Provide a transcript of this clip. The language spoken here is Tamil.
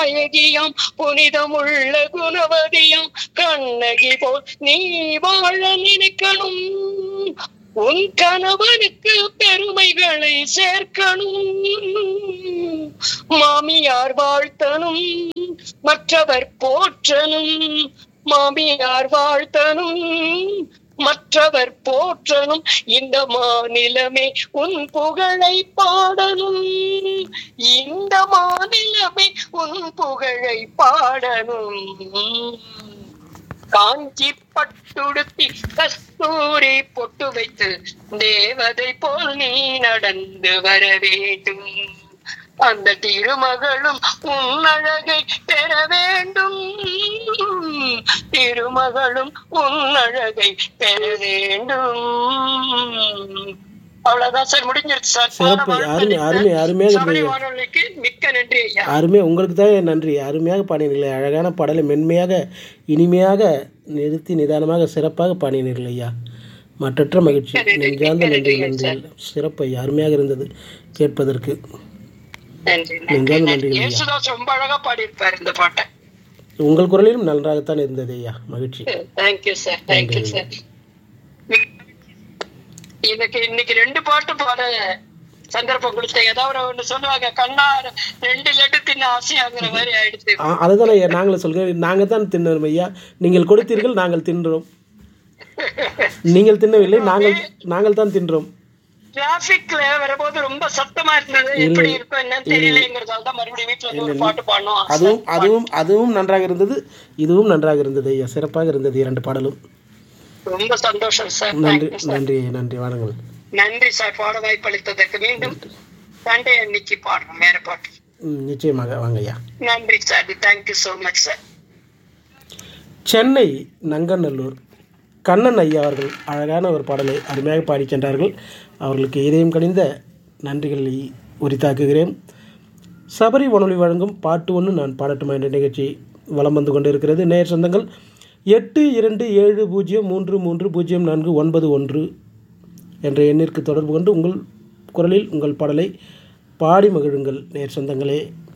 நாயகியாம் புனிதமுள்ள குணவதியாம் கண்ணகி போல் நீ வாழ நினைக்கணும் உன் கணவனுக்கு பெருமைகளை சேர்க்கணும் மாமியார் வாழ்த்தனும் மற்றவர் போற்றனும் மாமியார் வாழ்த்தனும் மற்றவர் போற்றனும் இந்த மாநிலமே உன் புகழை பாடணும் இந்த மாநிலமே உன் புகழை பாடணும் காஞ்சி பட்டுடுத்தி கஸ்தூரி பொட்டு வைத்து தேவதை போல் நீ நடந்து வர வேண்டும் அந்த திருமகளும் உன் அழகை பெற வேண்டும் திருமகளும் உன் அழகை பெற வேண்டும் அவ்வளவுதான் சார் முடிஞ்சிருச்சு சார் சிறப்பு அருமை அருமை அருமையாக சபரி இருந்தது வானொலிக்கு மிக்க நன்றி ஐயா அருமையாக உங்களுக்கு தான் நன்றி அருமையாக பாடினீர்களே அழகான பாடலை மென்மையாக இனிமையாக நிறுத்தி நிதானமாக சிறப்பாக பாடினீர்கள் ஐயா மற்றற்ற மகிழ்ச்சி நெஞ்சார்ந்த நன்றி நன்றி சிறப்பு ஐயா அருமையாக இருந்தது கேட்பதற்கு நன்றி நெஞ்சார்ந்த நன்றி நன்றிகள் ஐயா இயேசுதாஸ் ரொம்ப அழகா பாடியிருப்பாரு இந்த பாட்டை உங்கள் குரலிலும் நன்றாகத்தான் இருந்தது ஐயா மகிழ்ச்சி தேங்க்யூ சார் தேங்க்யூ சார் இன்னைக்கு இன்னைக்கு ரெண்டு பாட்டு பாட சந்தர்ப்பம் கொடுத்தேன் ஏதாவது ஒண்ணு சொல்லுவாங்க கண்ணா ரெண்டு லட்டு தின்ன ஆசையாங்கிற மாதிரி ஆயிடுச்சு ஆ, அதுதான் ஐயா நாங்களும் சொல்கிறோம் நாங்கள் தான் தின்னோம் ஐயா நீங்கள் கொடுத்தீர்கள் நாங்கள் தின்றோம் நீங்கள் தின்னவில்லை நாங்கள் நாங்கள் தான் தின்றோம் டிராபிக்ல வரும்போது ரொம்ப சத்தமா இருந்தது எப்படி இருக்கும் என்னன்னு தெரியலங்கிறதால தான் மறுபடியும் வீட்டுல வந்து ஒரு பாட்டு பாடணும் அதுவும் அதுவும் அதுவும் நன்றாக இருந்தது இதுவும் நன்றாக இருந்தது ஐயா சிறப்பாக இருந்தது இரண்டு பாடலும் ரொம்ப சந்தோஷம் சார் நன்றி நன்றி நன்றி வணங்குங்கள் நன்றி சார் பாட வாய்ப்பு அளித்ததற்கு மீண்டும் சண்டே அன்னைக்கு பாடுறோம் வேற பாட்டு ம், நிச்சயமாக வாங்க ஐயா நன்றி sir thank you so much sir Chennai Nanganallur Kannan ஐயா அவர்கள் அழகான ஒரு பாடலை அருமையாக பாடிச் சென்றார்கள் அவர்களுக்கு இதயம் கனிந்த நன்றிகளை உரித்தாக்குகிறேன் சபரி வானொலி வழங்கும் பாட்டு ஒன்று நான் பாடட்டுமா என்ற நிகழ்ச்சி வலம் வந்து கொண்டு இருக்கிறது நேர் சொந்தங்கள் எட்டு இரண்டு ஏழு பூஜ்ஜியம் மூன்று மூன்று பூஜ்ஜியம் நான்கு ஒன்பது ஒன்று என்ற எண்ணிற்கு தொடர்பு கொண்டு உங்கள் குரலில் உங்கள் பாடலை பாடி மகிழுங்கள் நேர் சொந்தங்களே